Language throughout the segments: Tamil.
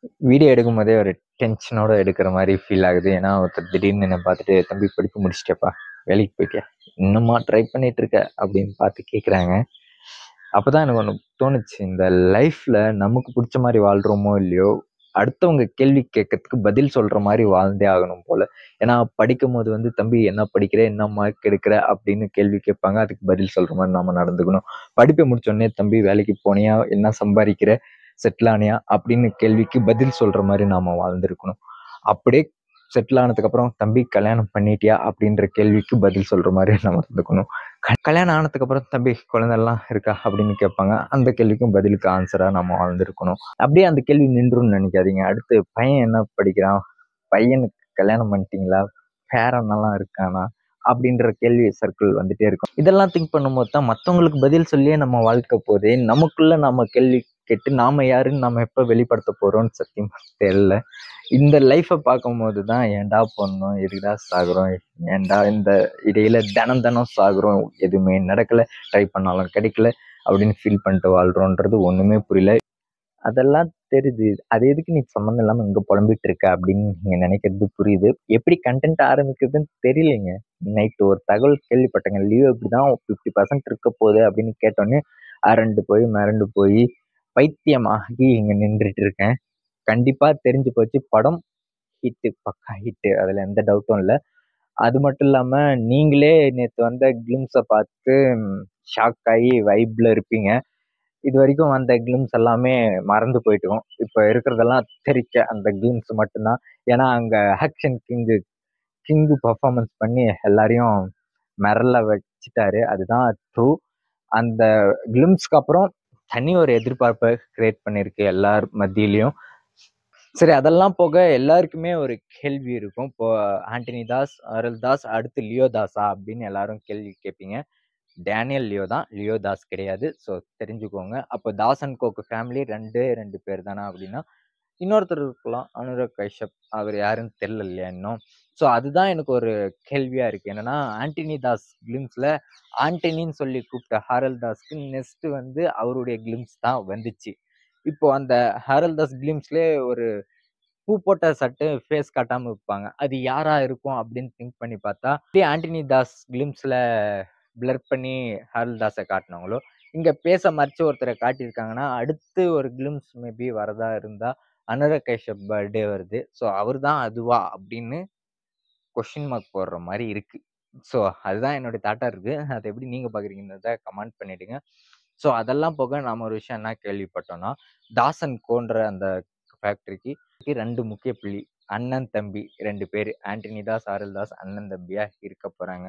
வீடியோ எடுக்கும்போதே ஒரு டென்ஷனோட எடுக்கிற மாதிரி ஃபீல் ஆகுது ஏன்னா ஒருத்தர் திடீர்னு என்னை பார்த்துட்டு தம்பி படிப்பு முடிச்சிட்டேப்பா வேலைக்கு போயிட்டியா இன்னுமா ட்ரை பண்ணிட்டு இருக்க அப்படின்னு பார்த்து கேட்குறாங்க அப்பதான் எனக்கு ஒன்று தோணுச்சு இந்த லைஃப்ல நமக்கு பிடிச்ச மாதிரி வாழ்றோமோ இல்லையோ அடுத்தவங்க கேள்வி கேட்கறதுக்கு பதில் சொல்ற மாதிரி வாழ்ந்தே ஆகணும் போல ஏன்னா படிக்கும் போது வந்து தம்பி என்ன படிக்கிற என்ன மார்க் எடுக்கிற அப்படின்னு கேள்வி கேட்பாங்க அதுக்கு பதில் சொல்ற மாதிரி நாம நடந்துக்கணும் படிப்பை முடிச்சோடனே தம்பி வேலைக்கு போனியா என்ன சம்பாதிக்கிற செட்டில் ஆனியா அப்படின்னு கேள்விக்கு பதில் சொல்ற மாதிரி நாம வாழ்ந்திருக்கணும் அப்படியே செட்டில் ஆனதுக்கு அப்புறம் தம்பி கல்யாணம் பண்ணிட்டியா அப்படின்ற கேள்விக்கு பதில் சொல்ற மாதிரி நம்ம இருந்துக்கணும் க- கல்யாணம் ஆனதுக்கு அப்புறம் தம்பி குழந்தைலாம் இருக்கா அப்படின்னு கேட்பாங்க அந்த கேள்விக்கும் பதிலுக்கு ஆன்சரா நம்ம வாழ்ந்திருக்கணும் அப்படியே அந்த கேள்வி நின்றுன்னு நினைக்காதீங்க அடுத்து பையன் என்ன படிக்கிறான் பையனுக்கு கல்யாணம் பண்ணிட்டீங்களா பேரனெல்லாம் இருக்கானா அப்படின்ற கேள்வி சர்க்கிள் வந்துட்டே இருக்கும் இதெல்லாம் திங்க் பண்ணும்போது தான் மற்றவங்களுக்கு பதில் சொல்லியே நம்ம வாழ்க்கை போதே நமக்குள்ள நம்ம கேள்வி கேட்டு நாம யாருன்னு நம்ம எப்போ வெளிப்படுத்த போறோம்னு சத்தியமா தெரியல இந்த லைஃப்பை பார்க்கும்போது தான் ஏன்டா பண்ணோம் எதுக்குடா சாகுறோம் ஏன்டா இந்த இடையில தினம் தினம் சாகுறோம் எதுவுமே நடக்கல ட்ரை பண்ணாலும் கிடைக்கல அப்படின்னு ஃபீல் பண்ணிட்டு வாழ்றோன்றது ஒண்ணுமே புரியல அதெல்லாம் தெரியுது அது எதுக்கு நீ சம்மந்தம் இல்லாம இங்க புலம்பிட்டு இருக்க அப்படின்னு நீங்க நினைக்கிறது புரியுது எப்படி கண்டென்ட் ஆரம்பிக்கிறதுன்னு தெரியலைங்க நைட்டு ஒரு தகவல் கேள்விப்பட்டேங்க லீவ் இப்படிதான் ஃபிஃப்டி பர்சன்ட் இருக்க போகுது அப்படின்னு கேட்டோன்னே அரண்டு போய் மிரண்டு போய் பைத்தியமாகி இங்க நின்றுட்டு இருக்கேன் கண்டிப்பா தெரிஞ்சு போச்சு படம் ஹிட்டு பக்கா ஹிட்டு அதுல எந்த டவுட்டும் இல்லை அது மட்டும் இல்லாம நீங்களே நேத்து வந்த கிளிம்ஸை பார்த்து ஷாக் ஆகி வைப்ல இருப்பீங்க இது வரைக்கும் வந்த கிளிம்ஸ் எல்லாமே மறந்து போயிட்டோம் இப்போ இருக்கிறதெல்லாம் தெரிக்க அந்த கிளிம்ஸ் மட்டும்தான் ஏன்னா அங்க ஆக்ஷன் கிங்கு கிங்கு பர்ஃபார்மன்ஸ் பண்ணி எல்லாரையும் மிரள வச்சுட்டாரு அதுதான் ட்ரூ அந்த கிளிம்ஸ்க்கு அப்புறம் தனி ஒரு எதிர்பார்ப்பை கிரியேட் பண்ணியிருக்கு எல்லார் மத்தியிலையும் சரி அதெல்லாம் போக எல்லாருக்குமே ஒரு கேள்வி இருக்கும் இப்போ ஆண்டனி தாஸ் அருள் தாஸ் அடுத்து லியோ தாஸா அப்படின்னு எல்லாரும் கேள்வி கேட்பீங்க டேனியல் லியோ தான் லியோ தாஸ் கிடையாது ஸோ தெரிஞ்சுக்கோங்க அப்போ தாஸ் அண்ட் கோக்கு ஃபேமிலி ரெண்டே ரெண்டு பேர் தானே அப்படின்னா இன்னொருத்தர் இருக்கலாம் அனுராக் கைஷப் அவர் யாருன்னு தெரியல இல்லையா இன்னும் ஸோ அதுதான் எனக்கு ஒரு கேள்வியா இருக்கு என்னன்னா ஆண்டனி தாஸ் கிளிம்ஸ்ல ஆண்டனின்னு சொல்லி கூப்பிட்ட ஹாரல் தாஸ்க்கு நெக்ஸ்ட் வந்து அவருடைய கிளிம்ஸ் தான் வந்துச்சு இப்போ அந்த ஹாரல் தாஸ் கிளிம்ஸ்லேயே ஒரு பூ போட்ட சட்டை ஃபேஸ் காட்டாம இருப்பாங்க அது யாரா இருக்கும் அப்படின்னு திங்க் பண்ணி பார்த்தா அப்படியே ஆண்டனி தாஸ் கிளிம்ஸ்ல பிளர் பண்ணி ஹாரல் தாஸை காட்டினாங்களோ இங்க பேச மறைச்சு ஒருத்தரை காட்டியிருக்காங்கன்னா அடுத்து ஒரு கிளிம்ஸ் மேபி வரதா இருந்தா அனுராக் கைஷப் பர்த்டே வருது ஸோ அவர் தான் அதுவா அப்படின்னு கொஷின் மார்க் போடுற மாதிரி இருக்கு ஸோ அதுதான் என்னுடைய தாட்டா இருக்கு அதை எப்படி நீங்க பாக்குறீங்கன்றத கமெண்ட் பண்ணிடுங்க ஸோ அதெல்லாம் போக நாம ஒரு விஷயம் என்ன கேள்விப்பட்டோம்னா தாசன் கோன்ற அந்த ஃபேக்டரிக்கு ரெண்டு முக்கிய புள்ளி அண்ணன் தம்பி ரெண்டு பேர் ஆண்டனி தாஸ் ஆரல் தாஸ் அண்ணன் தம்பியா இருக்க போறாங்க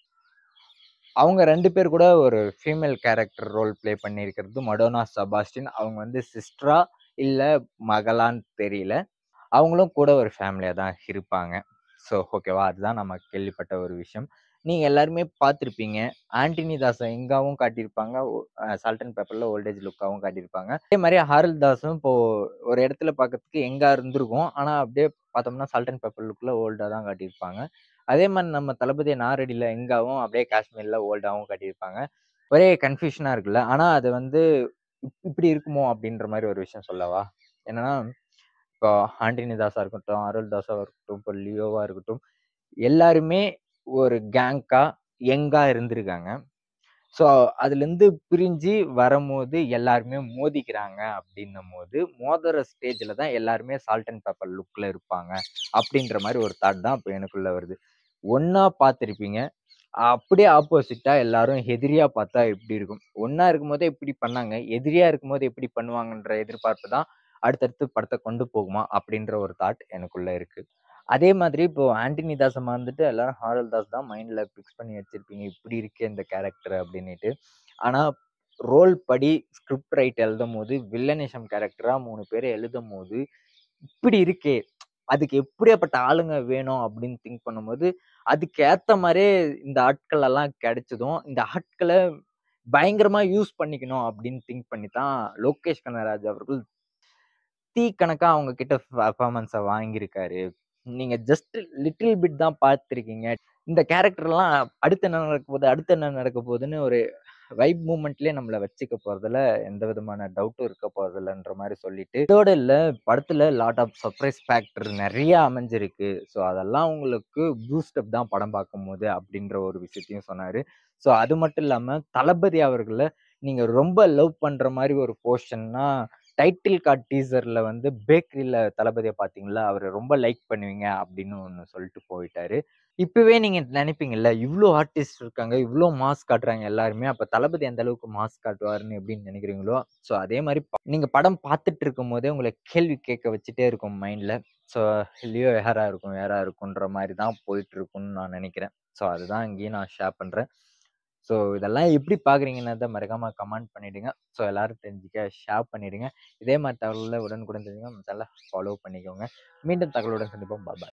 அவங்க ரெண்டு பேர் கூட ஒரு ஃபீமேல் கேரக்டர் ரோல் ப்ளே பண்ணியிருக்கிறது மடோனா சபாஸ்டின் அவங்க வந்து சிஸ்டரா இல்ல மகளான்னு தெரியல அவங்களும் கூட ஒரு ஃபேமிலியா தான் இருப்பாங்க ஸோ ஓகேவா அதுதான் நம்ம கேள்விப்பட்ட ஒரு விஷயம் நீங்க எல்லாருமே பார்த்துருப்பீங்க ஆண்டனி தாஸை எங்காவும் காட்டியிருப்பாங்க சால்ட் அண்ட் பேப்பர்ல ஓல்டேஜ் லுக்காவும் காட்டியிருப்பாங்க அதே மாதிரி ஹாரல் தாஸும் இப்போ ஒரு இடத்துல பார்க்கறதுக்கு எங்கா இருந்திருக்கும் ஆனா அப்படியே பார்த்தோம்னா சால்ட் அண்ட் பேப்பர் லுக்ல ஓல்டா தான் காட்டியிருப்பாங்க அதே மாதிரி நம்ம தளபதி நாரடியில எங்காவும் அப்படியே காஷ்மீர்ல ஓல்டாவும் காட்டியிருப்பாங்க ஒரே கன்ஃபியூஷனா இருக்குல்ல ஆனா அது வந்து இப்- இப்படி இருக்குமோ அப்படின்ற மாதிரி ஒரு விஷயம் சொல்லவா என்னன்னா இப்போ ஆண்டனி தாஸா இருக்கட்டும் அருள் தாஸா இருக்கட்டும் இப்போ லியோவா இருக்கட்டும் எல்லாருமே ஒரு கேங்கா யங்கா இருந்திருக்காங்க ஸோ அதுலேருந்து பிரிஞ்சு வரும்போது எல்லாருமே மோதிக்கிறாங்க அப்படின்னும் போது மோதுற ஸ்டேஜில் தான் எல்லாருமே சால்ட் அண்ட் பேப்பர் லுக்கில் இருப்பாங்க அப்படின்ற மாதிரி ஒரு தாட் தான் இப்போ எனக்குள்ள வருது ஒன்றா பார்த்துருப்பீங்க அப்படியே ஆப்போசிட்டா எல்லாரும் எதிரியா பார்த்தா எப்படி இருக்கும் ஒண்ணா இருக்கும்போதே இப்படி பண்ணாங்க எதிரியா இருக்கும்போது எப்படி பண்ணுவாங்கன்ற எதிர்பார்ப்பு தான் அடுத்தடுத்து படத்தை கொண்டு போகுமா அப்படின்ற ஒரு தாட் எனக்குள்ள இருக்கு அதே மாதிரி இப்போ ஆண்டனி தாஸை வந்துட்டு எல்லாரும் ஹாரல் தாஸ் தான் மைண்ட்ல பிக்ஸ் பண்ணி வச்சிருப்பீங்க இப்படி இருக்கே இந்த கேரக்டர் அப்படின்னுட்டு ஆனா ரோல் படி ஸ்கிரிப்ட் ரைட் எழுதும் போது வில்லனிசம் கேரக்டரா மூணு பேரை எழுதும் போது இப்படி இருக்கே அதுக்கு எப்படியாப்பட்ட ஆளுங்க வேணும் அப்படின்னு திங்க் பண்ணும்போது அதுக்கு ஏத்த மாதிரியே இந்த ஆட்கள் எல்லாம் கிடைச்சதும் இந்த ஆட்களை பயங்கரமா யூஸ் பண்ணிக்கணும் அப்படின்னு திங்க் பண்ணி தான் லோகேஷ் கனகராஜ் அவர்கள் தீ கணக்கா அவங்க கிட்ட பர்ஃபார்மன்ஸை வாங்கியிருக்காரு நீங்க ஜஸ்ட் லிட்டில் பிட் தான் பார்த்துருக்கீங்க இந்த கேரக்டர்லாம் அடுத்து என்ன நடக்க போகுது அடுத்து என்ன நடக்க போகுதுன்னு ஒரு வைப் மூமெண்ட்லயே நம்மள வச்சுக்க போறதுல எந்த விதமான டவுட்டும் இருக்க போறதில்லன்ற மாரி சொல்லிட்டு, இதோட இல்ல படத்துல லாட் ஆஃப் சர்ப்ரைஸ் ஃபேக்டர் நெறைய அமைஞ்சிருக்கு. ஸோ அதெல்லாம் உங்களுக்கு பூஸ்ட் அப் தான் படம் பார்க்கும்போது அப்படின்ற ஒரு விஷயத்தையும் சொன்னாரு. ஸோ அது மட்டும் இல்லாம தளபதி அவர்கள நீங்க ரொம்ப லவ் பண்ற மாரி ஒரு போர்ஷன்னா, டைட்டில் கார்ட் டீசர்ல வந்து பேக்கரில தளபதிய பார்த்தீங்களா, அவர ரொம்ப லைக் பண்ணுவீங்க அப்படின்னு ஒண்ணு சொல்லிட்டு போயிட்டாரு. இப்பவே நீங்க நெனைப்பீங்கல்ல, இவ்ளோ ஆர்டிஸ்ட் இருக்காங்க, இவ்ளோ மாஸ் காட்டுறாங்க எல்லாருமே. அப்ப தளபதி எந்த அளவுக்கு மாஸ் காட்டுவாருன்னு எப்படின்னு நெனைக்கிறீங்களோ, ஸோ அதே மாரி ப நீங்க படம் பார்த்துட்டு இருக்கும்போதே உங்கள கேள்வி கேட்க வச்சுட்டே இருக்கும் மைண்ட்ல. ஸோ லியோ யாரா இருக்கும், யாரா இருக்குன்ற மாரி தான் போயிட்டு இருக்கும்னு நான் நெனைக்கிறேன். ஸோ அதுதான் இங்கேயும் நான் ஷேர் பண்றேன். ஸோ இதெல்லாம் எப்படி பார்க்குறீங்கன்றத மறக்காம கமெண்ட் பண்ணிடுங்க. ஸோ எல்லாரும் தெரிஞ்சுக்க ஷேர் பண்ணிடுங்க. இதே மாரி தகவல்கள உடனுக்குடன் தெரிஞ்சுக்க நம்ம சேனல ஃபாலோ பண்ணிக்கோங்க. மீண்டும் தகவலுடன் சந்திப்போம். பாய் பாய்.